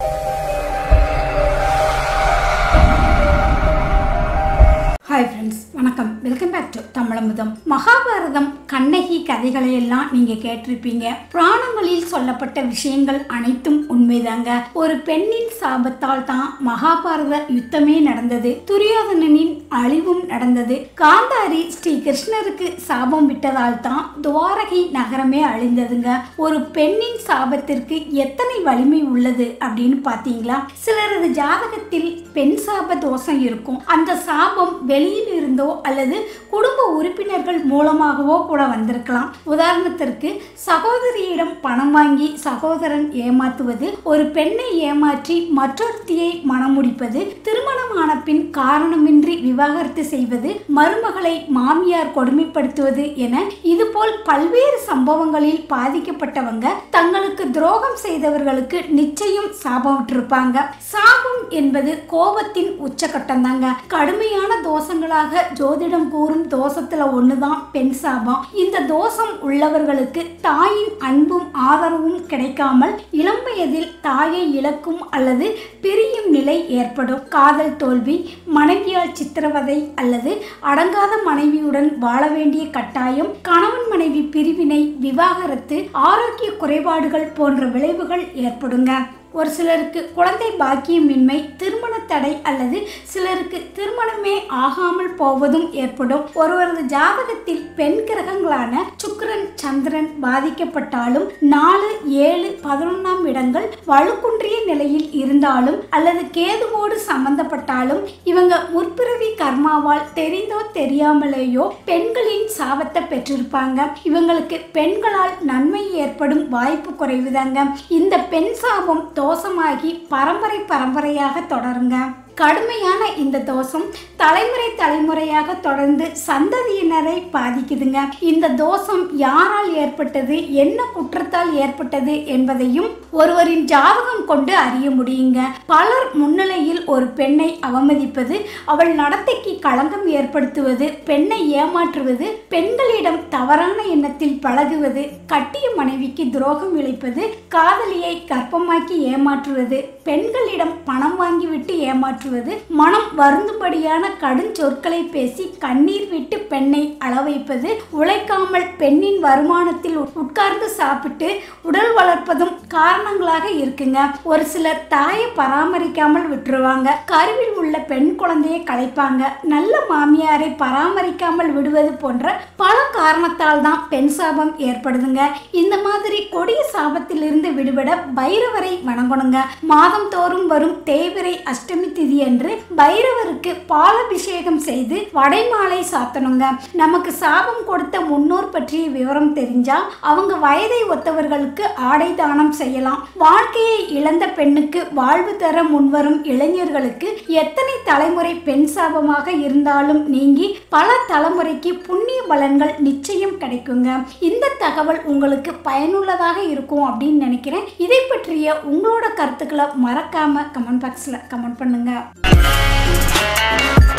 hi friends வணக்கம் welcome back to Tamizhamudham Mahabharata Kannagi கதைகளை எல்லாம் நீங்க கேட்டிருப்பீங்க புராணங்களில் சொல்லப்பட்ட விஷயங்கள் அனைத்தும் உண்மைதாங்க ஒரு பெண்ணின் சாபத்தால் தான் மகாபாரத யுத்தமே நடந்தது துரியோதனனின் அழிவும் நடந்தது காந்தாரி ஸ்ரீ கிருஷ்ணருக்கு சாபம் விட்டதால் தான் துவாரகை நகரமே அழிந்ததுங்க ஒரு பெண்ணின் சாபத்திற்கு எத்தனை வலிமை உள்ளது அப்படின்னு பார்த்தீங்களா சிலரது ஜாதகத்தில் பெண் சாப தோஷம் இருக்கும் அந்த சாபம் வெளியில் இருந்தோ அல்லது குடும்ப உறுப்பினர்கள் மூலமாகவோ கூட வந்திருக்கலாம் உதாரணத்திற்கு சகோதரியிடம் பணம் வாங்கி சகோதரன் ஏமாத்துவது ஒரு பெண்ணை ஏமாற்றி மற்றொருத்தியை மணமுடிப்பது திருமணமான பின் காரணமின்றி விவாகரத்து செய்வது மருமகளை மாமியார் கொடுமைப்படுத்துவது என இதுபோல் பல்வேறு சம்பவங்களில் பாதிக்கப்பட்டவங்க தங்களுக்கு துரோகம் செய்தவர்களுக்கு நிச்சயம் சாபம் விட்டிருப்பாங்க சாபம் என்பது கோபத்தின் உச்சகட்டம் தாங்க கடுமையான தோஷங்களாக ஜோதிடம் கூறும் தோஷத்துல ஒண்ணுதான் பெண் சாபம் இந்த தோஷம் உள்ளவர்களுக்கு தாயின் அன்பும் ஆதரவும் கிடைக்காமல் இளம் வயதில் தாயை இழக்கும் அல்லது பிரியும் நிலை ஏற்படும் காதல் தோல்வி மனைவியால் சித்திரவதை அல்லது அடங்காத மனைவியுடன் வாழ வேண்டிய கட்டாயம் கணவன் மனைவி பிரிவினை விவாகரத்து ஆரோக்கிய குறைபாடுகள் போன்ற விளைவுகள் ஏற்படுங்க ஒரு சிலருக்கு குழந்தை பாக்கியமின்மை திருமண தடை அல்லது சிலருக்கு திருமணமே ஆகாமல் போவதும் ஏற்படும் ஒருவரது ஜாதகத்தில் பெண் கிரகங்களான சுக்கிரன் சந்திரன் பாதிக்கப்பட்டாலும் நாலு ஏழு பதினொன்றாம் இடங்கள் வலுக்குன்றிய நிலையில் இருந்தாலும் அல்லது கேதுவோடு சம்பந்தப்பட்டாலும் இவங்க முற்பிறவி கர்மாவால் தெரிந்தோ தெரியாமலேயோ பெண்களின் சாபத்தை பெற்றிருப்பாங்க இவங்களுக்கு பெண்களால் நன்மை ஏற்படும் வாய்ப்பு குறைவுதாங்க இந்த பெண் சாபம் தோஷமாகி பரம்பரை பரம்பரையாக தொடருங்க கடுமையான இந்த தோஷம் தலைமுறை தலைமுறையாக தொடர்ந்து சந்ததியினரை பாதிக்குதுங்க இந்த தோஷம் யாரால் ஏற்பட்டது என்ன குற்றத்தால் ஏற்பட்டது என்பதையும் ஒருவரின் ஜாதகம் கொண்டு அறிய முடியுங்க பலர் முன்னிலையில் ஒரு பெண்ணை அவமதிப்பது அவள் நடத்தைக்கு களங்கம் ஏற்படுத்துவது பெண்ணை ஏமாற்றுவது பெண்களிடம் தவறான எண்ணத்தில் பழகுவது கட்டிய மனைவிக்கு துரோகம் இழைப்பது காதலியை கர்ப்பமாக்கி ஏமாற்றுவது பெண்களிடம் பணம் வாங்கிவிட்டு ஏமாற்றுவது மனம் வருந்தும்படியான கடும் சொற்களை பேசி கண்ணீர் விட்டு பெண்ணை அளவைப்பது உழைக்காமல் பெண்ணின் வருமானத்தில் உட்கார்ந்து சாப்பிட்டு உடல் வளர்ப்பதும் காரணங்களாக இருக்குங்க ஒரு சிலர் தாயை பராமரிக்காமல் விட்டுருவாங்க கருவில் உள்ள பெண் குழந்தையை கலைப்பாங்க நல்ல மாமியாரை பராமரிக்காமல் விடுவது போன்ற பல காரணத்தால் தான் பெண் சாபம் ஏற்படுதுங்க இந்த மாதிரி கொடிய சாபத்திலிருந்து விடுபட பைரவரை வணங்கணுங்க மாதம் தோறும் வரும் தேய்பிரை அஷ்டமி திதி அன்று பைரவருக்கு பாலபிஷேகம் செய்து வடைமாலை சாத்தணுங்க நமக்கு சாபம் கொடுத்த முன்னோர் பற்றிய விவரம் தெரிஞ்சா அவங்க வயதை ஒத்தவர்களுக்கு ஆடை தானம் செய்யலாம் வாழ்க்கையை இழந்த பெண்ணுக்கு வாழ்வு தர முன்வரும் இளைஞர்களுக்கு எத்தனை தலைமுறை பெண் சாபமாக இருந்தாலும் நீங்கி பல தலைமுறைக்கு புண்ணிய பலன்கள் நிச்சயம் கிடைக்குங்க இந்த தகவல் உங்களுக்கு பயனுள்ளதாக இருக்கும் அப்படின்னு நினைக்கிறேன் இதை பற்றிய உங்களோட கருத்துக்களை மறக்காம கமெண்ட் பாக்ஸில் கமெண்ட் பண்ணுங்க